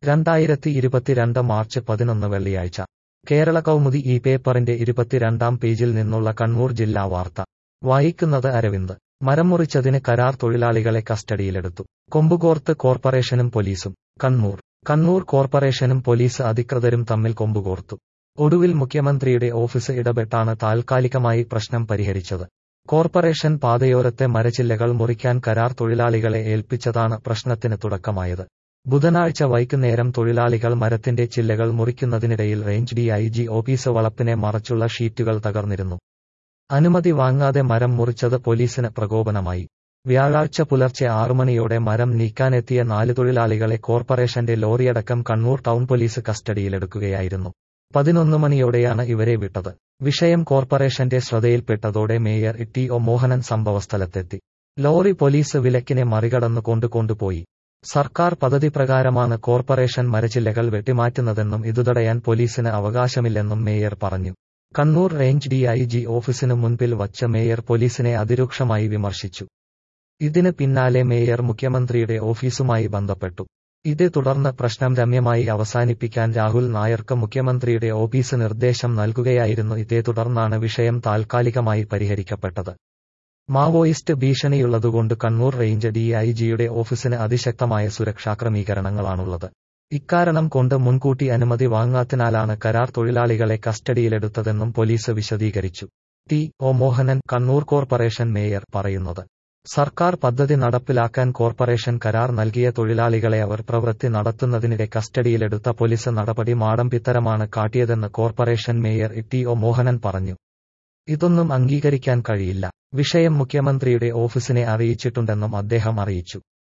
രണ്ടായിരത്തി ഇരുപത്തിരണ്ട് മാർച്ച് പതിനൊന്ന് വെള്ളിയാഴ്ച കേരള കൗമുദി ഈ പേപ്പറിന്റെ ഇരുപത്തിരണ്ടാം പേജിൽ നിന്നുള്ള കണ്ണൂർ ജില്ലാ വാർത്ത വായിക്കുന്നത് അരവിന്ദ് മരം മുറിച്ചതിന് കരാർ തൊഴിലാളികളെ കസ്റ്റഡിയിലെടുത്തു കൊമ്പുകോർത്ത് കോർപ്പറേഷനും പോലീസും കണ്ണൂർ കണ്ണൂർ കോർപ്പറേഷനും പോലീസ് അധികൃതരും തമ്മിൽ കൊമ്പുകോർത്തു ഒടുവിൽ മുഖ്യമന്ത്രിയുടെ ഓഫീസ് ഇടപെട്ടാണ് താൽക്കാലികമായി പ്രശ്നം പരിഹരിച്ചത് കോർപ്പറേഷൻ പാതയോരത്തെ മരച്ചില്ലകൾ മുറിക്കാൻ കരാർ തൊഴിലാളികളെ ഏൽപ്പിച്ചതാണ് പ്രശ്നത്തിന് തുടക്കമായത് ബുധനാഴ്ച വൈകുന്നേരം തൊഴിലാളികൾ മരത്തിന്റെ ചില്ലകൾ മുറിക്കുന്നതിനിടയിൽ റേഞ്ച് ഡിഐജി ഓഫീസ് വളപ്പിനെ മറച്ചുള്ള ഷീറ്റുകൾ തകർന്നിരുന്നു അനുമതി വാങ്ങാതെ മരം മുറിച്ചത് പോലീസിന് പ്രകോപനമായി വ്യാഴാഴ്ച പുലർച്ചെ ആറുമണിയോടെ മരം നീക്കാനെത്തിയ നാല് തൊഴിലാളികളെ കോർപ്പറേഷന്റെ ലോറിയടക്കം കണ്ണൂർ ടൗൺ പോലീസ് കസ്റ്റഡിയിലെടുക്കുകയായിരുന്നു പതിനൊന്ന് മണിയോടെയാണ് ഇവരെ വിട്ടത് വിഷയം കോർപ്പറേഷന്റെ ശ്രദ്ധയിൽപ്പെട്ടതോടെ മേയർ ടി ഒ മോഹനൻ സംഭവസ്ഥലത്തെത്തി ലോറി പോലീസ് വിലക്കിനെ മറികടന്നു കൊണ്ടുകൊണ്ടുപോയി സർക്കാർ പദ്ധതി പ്രകാരമാണ് കോർപ്പറേഷൻ മരച്ചില്ലകൾ വെട്ടിമാറ്റുന്നതെന്നും ഇതുതടയാൻ പോലീസിന് അവകാശമില്ലെന്നും മേയർ പറഞ്ഞു കണ്ണൂർ റേഞ്ച് ഡിഐജി ഓഫീസിനു മുൻപിൽ വച്ച മേയർ പോലീസിനെ അതിരൂക്ഷമായി വിമർശിച്ചു ഇതിന് പിന്നാലെ മേയർ മുഖ്യമന്ത്രിയുടെ ഓഫീസുമായി ബന്ധപ്പെട്ടു ഇതേ തുടർന്ന് പ്രശ്നം രമ്യമായി അവസാനിപ്പിക്കാൻ രാഹുൽ നായർക്ക് മുഖ്യമന്ത്രിയുടെ ഓഫീസ് നിർദ്ദേശം നൽകുകയായിരുന്നു ഇതേ തുടർന്നാണ് വിഷയം താൽക്കാലികമായി പരിഹരിക്കപ്പെട്ടത് മാവോയിസ്റ്റ് ഭീഷണിയുള്ളതുകൊണ്ട് കണ്ണൂർ റേഞ്ച് ഡിഐജിയുടെ ഓഫീസിന് അതിശക്തമായ സുരക്ഷാ ക്രമീകരണങ്ങളാണുള്ളത് ഇക്കാരണം കൊണ്ട് മുൻകൂട്ടി അനുമതി വാങ്ങാത്തിനാലാണ് കരാർ തൊഴിലാളികളെ കസ്റ്റഡിയിലെടുത്തതെന്നും പോലീസ് വിശദീകരിച്ചു T O Mohanan Kannur corporation mayor പറയുന്നത് സർക്കാർ പദ്ധതി നടപ്പിലാക്കാൻ കോർപ്പറേഷൻ കരാർ നൽകിയ തൊഴിലാളികളെ അവർ പ്രവൃത്തി നടത്തുന്നതിനിടെ കസ്റ്റഡിയിലെടുത്ത പോലീസ് നടപടി മാടമ്പിത്തരമാണ് കാട്ടിയതെന്ന് corporation mayor T O Mohanan പറഞ്ഞു ഇതൊന്നും അംഗീകരിക്കാൻ കഴിയില്ല വിഷയം മുഖ്യമന്ത്രിയുടെ ഓഫീസിനെ അറിയിച്ചിട്ടുണ്ടെന്നും അദ്ദേഹം അറിയിച്ചു